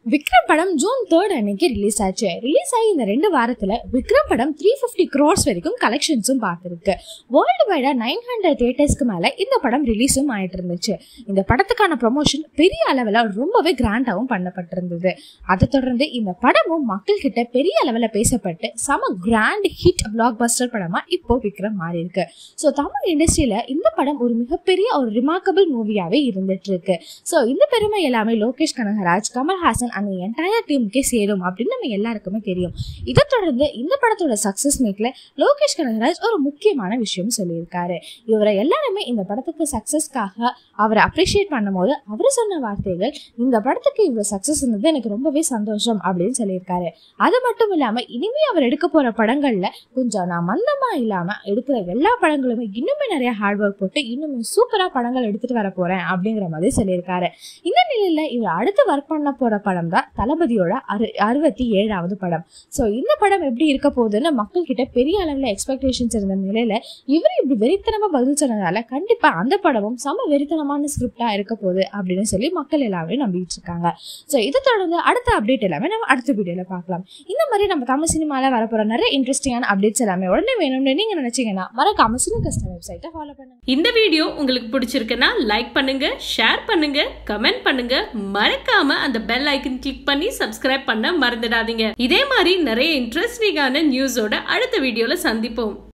விக்ரம் படம் June third அன்னைக்கு release ஆச்சு ரிலீஸ் ஆகி இந்த ரெண்டு வாரத்துல விக்ரம் படம் த்ரீ ஃபிஃப்டி க்ரோர்ஸ் வரைக்கும் கலெக்ஷன்ஸும் பார்த்துருக்கு வேர்ல்டு வைடா நைன் ஹண்ட்ரட் தியேட்டர்ஸ்க்கு மேல இந்த படம் ரிலீஸும் ஆயிட்டு இருந்துச்சு இந்த படத்துக்கான ப்ரொமோஷன் பெரிய அளவில் ரொம்பவே கிராண்டாகவும் பண்ணப்பட்டிருந்தது அதை தொடர்ந்து இந்த படமும் மக்கள் கிட்ட பெரிய அளவில் பேசப்பட்டு செம கிராண்ட் ஹிட் பிளாக் பஸ்டர் படமா இப்போ விக்ரம் மாறி இருக்கு ஸோ தமிழ் இண்டஸ்ட்ரியில இந்த படம் ஒரு மிகப்பெரிய ஒரு ரிமார்க்கபிள் மூவியாவே இருந்துட்டு இருக்கு ஸோ இந்த பெருமை எல்லாமே லோகேஷ் கனகராஜ் கமல்ஹாசன் அந்த என்டையர் டீமுக்கே சேரும் அப்படின்னு நம்ம எல்லாருக்குமே தெரியும் இதை தொடர்ந்து இந்த படத்தோட சக்சஸ் மீட்ல லோகேஷ் கனகராஜ் ஒரு முக்கியமான விஷயம் சொல்லியிருக்காரு இவரை எல்லாருமே இந்த படத்துக்கு சக்சஸ்க்காக அவரை அப்ரிஷியேட் பண்ணும்போது அவர் சொன்ன வார்த்தைகள் இந்த படத்துக்கு இவ்வளவு சக்சஸ் இருந்தது எனக்கு ரொம்பவே சந்தோஷம் அப்படின்னு சொல்லியிருக்காரு அது மட்டும் இல்லாம இனிமே அவர் எடுக்க போற படங்கள்ல கொஞ்சம் நான் மந்தமா இல்லாம எடுக்கிற எல்லா படங்களுமே இன்னுமே நிறைய ஹார்ட் ஒர்க் போட்டு இன்னுமே சூப்பரா படங்கள் எடுத்துட்டு வர போறேன் அப்படிங்கிற மாதிரி சொல்லியிருக்காரு இந்த நிலையில இவர் அடுத்து ஒர்க் பண்ண போற படம் தான் தளபதியோட அறு அறுபத்தி ஏழாவது படம் ஸோ இந்த படம் எப்படி இருக்க போகுதுன்னு மக்கள் கிட்ட பெரிய அளவில் எக்ஸ்பெக்டேஷன்ஸ் இருந்த நிலையில இவர் இப்படி வெறித்தனமா பதில் சொன்னதால கண்டிப்பா அந்த படமும் செம வெறித்தனமான ஸ்கிரிப்டா இருக்க போகுது அப்படின்னு சொல்லி மக்கள் எல்லாமே நம்பிட்டு இருக்காங்க ஸோ இதை தொடர்ந்து அடுத்த அப்டேட் எல்லாமே நம்ம அடுத்த வீடியோல பார்க்கலாம் இந்த மாதிரி நம்ம தமிழ் சினிமால வரப்போற நிறைய இன்ட்ரெஸ்டிங்கான அப்டேட்ஸ் எல்லாமே உடனே வேணும்னு நீங்க நினைச்சீங்கன்னா மறக்காம சினி கஸ்டம் வெப்சைட்டை ஃபாலோ பண்ணுங்க இந்த வீடியோ உங்களுக்கு பிடிச்சிருக்குன்னா லைக் பண்ணுங்க ஷேர் பண்ணுங்க கமெண்ட் பண்ணுங்க மறக்காம அந்த பெல் ஐக்கன் கிளிக் பண்ணி சப்ஸ்கிரைப் பண்ண மறந்துடாதீங்க இதே மாதிரி நிறைய இன்ட்ரெஸ்டிங்கான நியூஸோட அடுத்த வீடியோல சந்திப்போம்